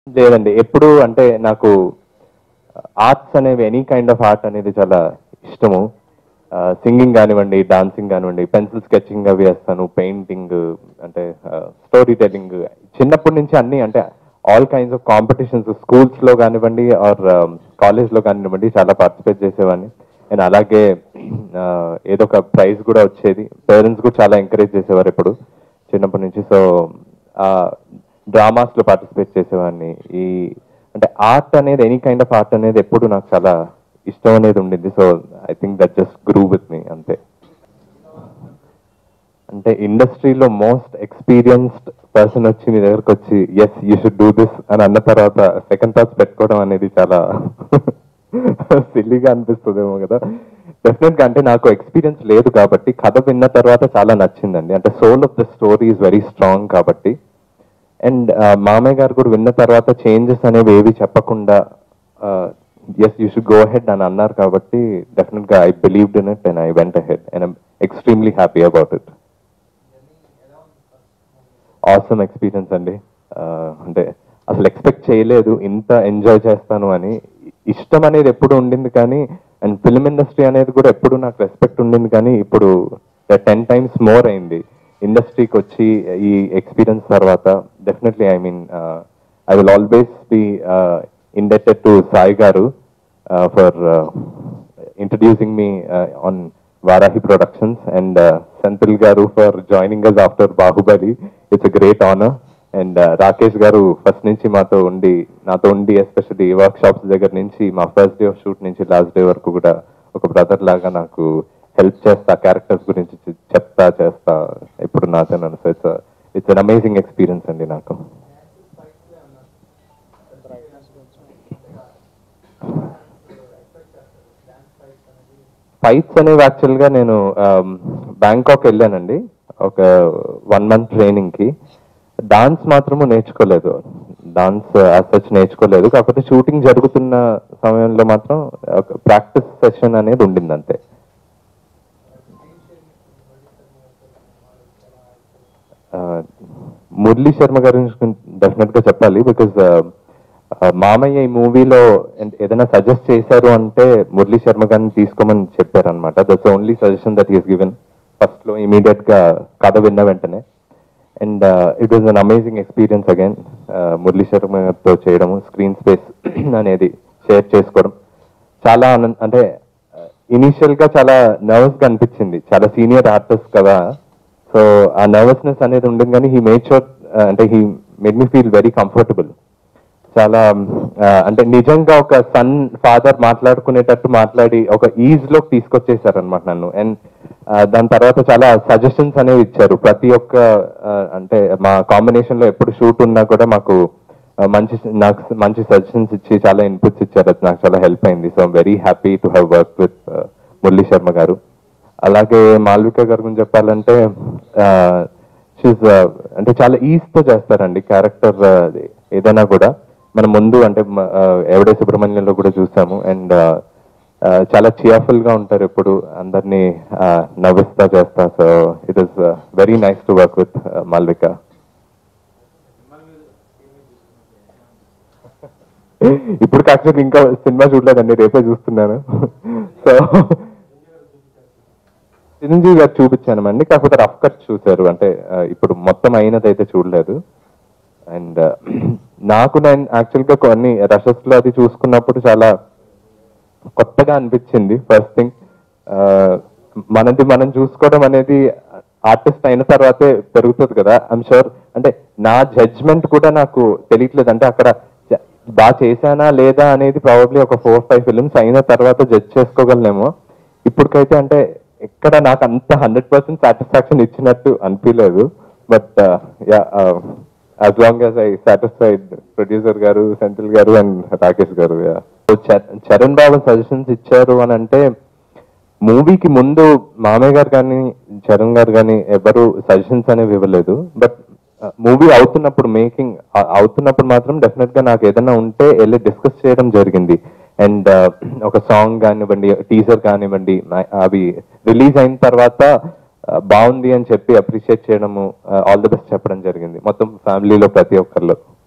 లేదండి ఎప్పుడు అంటే నాకు ఆర్ట్స్ అనేవి ఎనీ కైండ్ ఆఫ్ ఆర్ట్ అనేది చాలా ఇష్టము సింగింగ్ కానివ్వండి డాన్సింగ్ కానివ్వండి పెన్సిల్ స్కెచింగ్ అవి వేస్తాను పెయింటింగ్ అంటే స్టోరీ టెల్లింగ్ చిన్నప్పటి నుంచి అన్ని అంటే all kinds of competitions schools లో కానివ్వండి ఆర్ కాలేజ్ లో కానివ్వండి చాలా పార్టిసిపేట్ చేసేవాడిని అండ్ అలాగే ఆ, ఏదో ఒక ప్రైజ్ కూడా వచ్చేది పేరెంట్స్ కూడా చాలా ఎంకరేజ్ చేసేవారు ఇప్పుడు చిన్నప్పటి నుంచి సో డ్రామాస్ లో పార్టిసిపేట్ చేసేవాడిని ఈ అంటే ఆర్ట్ అనేది ఎనీ కైండ్ ఆఫ్ ఆర్ట్ అనేది ఎప్పుడు నాకు చాలా ఇష్టం అనేది ఉండింది so I think that just grew with me అంతే అంటే ఇండస్ట్రీలో మోస్ట్ ఎక్స్పీరియన్స్డ్ పర్సన్ వచ్చి మీ దగ్గరకు వచ్చి yes you should do this అని అన్న తర్వాత సెకండ్ థాట్స్ పెట్టుకోవడం అనేది చాలా సిల్లీగా అనిపిస్తుందేమో కదా డెఫినెట్ గా అంటే నాకు ఎక్స్పీరియన్స్ లేదు కాబట్టి కథ విన్న తర్వాత చాలా నచ్చిందండి అంటే soul of the story is very strong కాబట్టి అండ్ మామయ్య గారు కూడా విన్న తర్వాత చేంజెస్ అనేవి ఏవి చెప్పకుండా yes you should go head అని అన్నారు కాబట్టి డెఫినెట్ గా I believed in it and I went head and I'm extremely happy about it awesome experience అండి ఆ, అంటే అసలు ఎక్స్పెక్ట్ చేయలేదు ఇంత ఎంజాయ్ చేస్తాను అని ఇష్టం అనేది ఎప్పుడు ఉండింది కానీ అండ్ ఫిల్మ్ ఇండస్ట్రీ అనేది కూడా ఎప్పుడు నాకు రెస్పెక్ట్ ఉండింది కానీ ఇప్పుడు టెన్ టైమ్స్ మోర్ అయింది ఇండస్ట్రీకి వచ్చి ఈ ఎక్స్పీరియన్స్ తర్వాత definitely I mean I will always be indebted to Sai garu for introducing me uh, on Varahi Productions and uh, Senthil Garu for joining us after Bahubali. It's a great honor. And Rakesh garu first నుంచి మాతో ఉండి నాతో ఉండి especially work shops దగ్గర నుంచి మా first day of shoot నుంచి last day వరకు కూడా ఒక బ్రదర్ లాగా నాకు హెల్ప్ చేస్తా క్యారెక్టర్స్ గురించి చె- చెప్తా చేస్తా ఇప్పుడు నాతో నన్ను so it's it's an amazing experience అండి నాకు ఫైట్స్ అనేవి యాక్చువల్ గా నేను బ్యాంకాక్ వెళ్ళానండి ఒక వన్ మంత్ ట్రైనింగ్ కి డాన్స్ మాత్రము నేర్చుకోలేదు డాన్స్ సచ్ నేర్చుకోలేదు కాకపోతే షూటింగ్ జరుగుతున్న సమయంలో మాత్రం ఒక ప్రాక్టీస్ సెషన్ అనేది ఉండింది అంతే ఆ, మురళీ శర్మ గారి డెఫినెట్ గా చెప్పాలి బికాజ్ మామయ్య ఈ మూవీలో ఏదైనా సజెస్ట్ చేశారు అంటే మురళీ శర్మ గారిని తీసుకోమని చెప్పారు అనమాట that's only suggestion that is given first లో ఇమీడియట్ గా కథ విన్న వెంటనే and it was an amazing experience again Murali శర్మతో చేయడము స్క్రీన్ స్పేస్ అనేది షేర్ చేసుకోవడం చాలా ఆనంద అంటే ఇనీషియల్ గా చాలా నర్వస్ గా అనిపించింది చాలా సీనియర్ ఆర్టిస్ట్ కదా సో ఆ నర్వస్నెస్ అనేది ఉండదు కానీ హీ మేడ్ షూర్ అంటే he made me feel very comfortable చాలా ఆ, అంటే నిజంగా ఒక సన్ ఫాదర్ మాట్లాడుకునేటట్టు మాట్లాడి ఒక ఈజ్ లోకి తీసుకొచ్చేసారు అనమాట నన్ను అండ్ దాని తర్వాత చాలా సజెషన్స్ అనేవి ఇచ్చారు ప్రతి ఒక్క ఆ, అంటే మా కాంబినేషన్ లో ఎప్పుడు షూట్ ఉన్నా కూడా మాకు ఆ, మంచి నాకు మంచి సజెషన్స్ ఇచ్చి చాలా ఇన్పుట్స్ ఇచ్చారు అది నాకు చాలా హెల్ప్ అయింది so very happy to have work with Murali Sharma garu అలాగే మాల్విక గారి గురించి చెప్పాలంటే షీజ్ అంటే చాలా ఈజ్ తో చేస్తారండి క్యారెక్టర్ ఏదైనా కూడా మనం ముందు అంటే మ- ఆ, ఎవడే సుబ్రహ్మణ్యంలో కూడా చూసాము అండ్ చాలా చియర్ఫుల్ గా ఉంటారు ఎప్పుడు అందరినీ ఆ, నవ్విస్తా చేస్తా so it is very nice to work with Malvika ఇప్పుడు యాక్చువల్లీ ఇంకా సినిమా చూడలేదండి రేపే చూస్తున్నాను సో చిరంజీవి గారు చూపించాను అండి కాకపోతే రఫ్ కట్ చూశారు అంటే ఆ, ఇప్పుడు మొత్తం అయినదైతే చూడలేదు అండ్ నాకు నేను యాక్చువల్ గా కొన్ని రషెస్ లో అది చూసుకున్నప్పుడు చాలా కొత్తగా అనిపించింది ఫస్ట్ థింగ్ మనది మనం చూసుకోవడం అనేది ఆర్టిస్ట్ అయిన తర్వాతే పెరుగుతుంది కదా ఐమ్ షూర్ అంటే నా జడ్జ్మెంట్ కూడా నాకు తెలియట్లేదు అంటే అక్కడ జ- బాగా చేశానా లేదా అనేది ప్రాబబ్లీ ఒక ఫోర్ ఫైవ్ ఫిల్మ్స్ అయిన తర్వాత జడ్జ్ చేసుకోగలనేమో ఇప్పటికైతే అంటే ఎక్కడ నాకు అంత హండ్రెడ్ పర్సెంట్ సాటిస్ఫాక్షన్ ఇచ్చినట్టు అనిపించలేదు but yeah as long as I satisfied producer garu సెంట్రల్ గారు and Rakesh garu yeah. So, చ- చరణ్ బాబు సజెషన్స్ ఇచ్చారు అని అంటే మూవీకి ముందు మామయ్య గారు కానీ చరణ్ గారు కానీ ఎవరు సజెషన్స్ అనేవి ఇవ్వలేదు బట్ మూవీ అవుతున్నప్పుడు మేకింగ్ అవుతున్నప్పుడు మాత్రం డెఫినెట్ గా నాకు ఏదైనా ఉంటే వెళ్ళి డిస్కస్ చేయడం జరిగింది అండ్ ఒక సాంగ్ కానివ్వండి టీజర్ కానివ్వండి ఆ- అవి రిలీజ్ అయిన తర్వాత ఆ, బాగుంది అని చెప్పి అప్రిషియేట్ చేయడము ఆల్ ది బెస్ట్ చెప్పడం జరిగింది మొత్తం ఫ్యామిలీలో ప్రతి ఒక్కరిలో